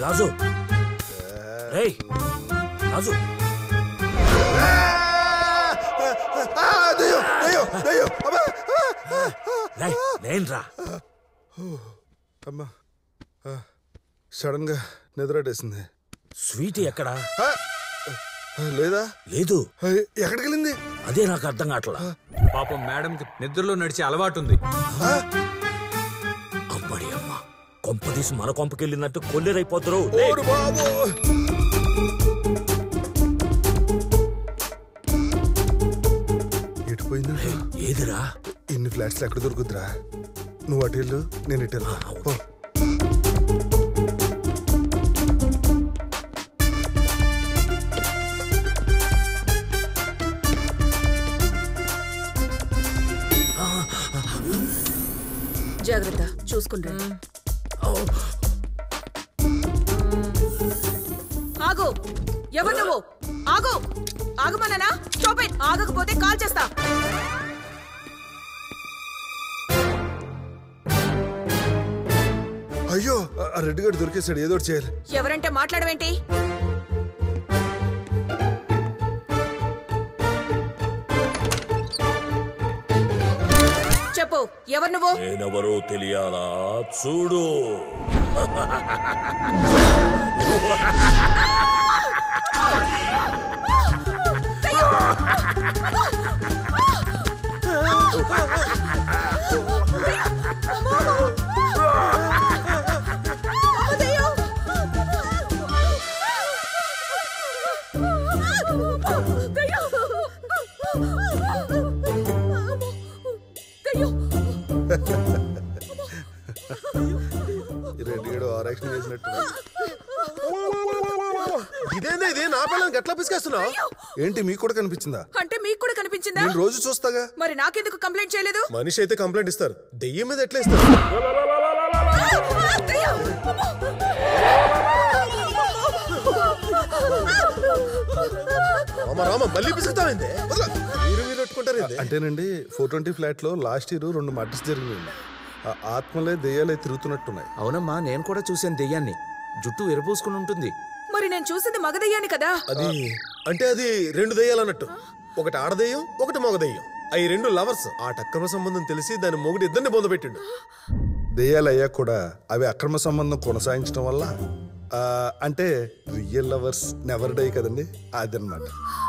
రాజు రేయ్ రాజు దయ్యం దయ్యం దయ్యం అమ్మా రేయ్ నేనురా అమ్మా సడన్ గా నిద్రటేసింది స్వీట్ ఎక్కడా లేదా లేదు ఆ, ఎక్కడికి వెళ్ళింది అదే నాకు అర్థం కావట్లా పాపం మేడంకి నిద్రలో నడిచే అలవాటు ఉంది అమ్మడి అమ్మ కొంప తీసి మన కొంపకెళ్ళినట్టు కొల్లేరైపోతారు ఓరు బాబు ఎటు పోయిందా ఏదిరా ఇన్ని ఫ్లాట్స్ ఎక్కడ దొరుకుద్దిరా నువ్వు అటు వెళ్ళు నేను ఇటు వెళ్తా. పో జాగ్రత్త చూసుకుంటాను ఆగు ఎవరు నువ్వు ఆగు ఆగమన్నానా స్టాప్ ఇట్ ఆగకపోతే కాల్ చేస్తా అయ్యో ఆ రెడ్డి గడు దొరికేశాడు ఏదో ఒకటి చేయాలి ఎవరంటే మాట్లాడవేంటి చెప్పు ఎవరు నువ్వు నేనెవరో తెలియాలా చూడు ఈ రెడ్డి గడు ఆరాక్షన్ చేసినట్టు ఇదేందా ఇది నా పిల్లలకి ఎట్లా పిసికేస్తున్నావు ఏంటి మీకు కూడా కనిపించిందా అంటే మీకు కూడా కనిపించిందా నేను రోజు చూస్తాగా మరి నాకెందుకు కంప్లైంట్ చేయలేదు మనిషి అయితే కంప్లైంట్ ఇస్తారు దెయ్యం మీద ఎట్లా ఇస్తారు రామ రామ మళ్ళీ పిసుకుతావేంది మీరు మీరు పెట్టుకుంటారు అంటేనండి ఫోర్ ట్వంటీ ఫ్లాట్ లో లాస్ట్ ఇయర్ రెండు మర్డర్స్ జరిగినాయి ఆ ఆత్మలే దెయ్యాలే తిరుగుతున్నట్టున్నాయి అవునమ్మా నేను కూడా చూశాను దెయ్యాన్ని జుట్టు ఎరపూసుకుని ఉంటుంది మరి నేను చూసింది మగదయ్యాని కదా అది అంటే అది రెండు దెయ్యాలు అన్నట్టు ఒకటి ఆడదెయ్యం ఒకటి మగదెయ్యం అవి రెండు లవర్స్ ఆ అక్రమ సంబంధం తెలిసి దాని మొగుడు ఇద్దరిని పొందబెట్టిండు దెయ్యాలు అయ్యాక కూడా అవి అక్రమ సంబంధం కొనసాగించడం వల్ల ఆ, అంటే రియల్ లవర్స్ నెవర్ డై కదండి అదనమాట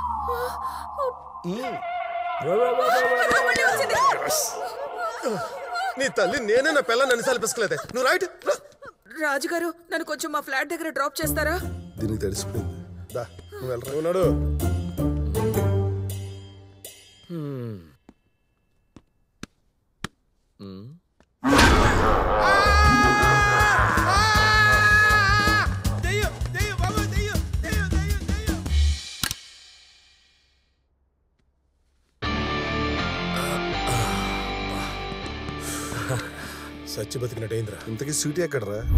మళ్ళీ వచ్చింది. నీ తల్లి నేనే నా పిల్లని అన్నిసార్లు పిసకలేదే నువ్వు రైట్ రాజుగారు నన్ను కొంచెం మా ఫ్లాట్ దగ్గర డ్రాప్ చేస్తారా దీనికి తెలిసిపోయింది దా నువ్వు వెళ్ళరా ఉన్నాడు సచ్చి బతికినట్టయిందిరా ఇంతకీ సీటీ ఎక్కడరా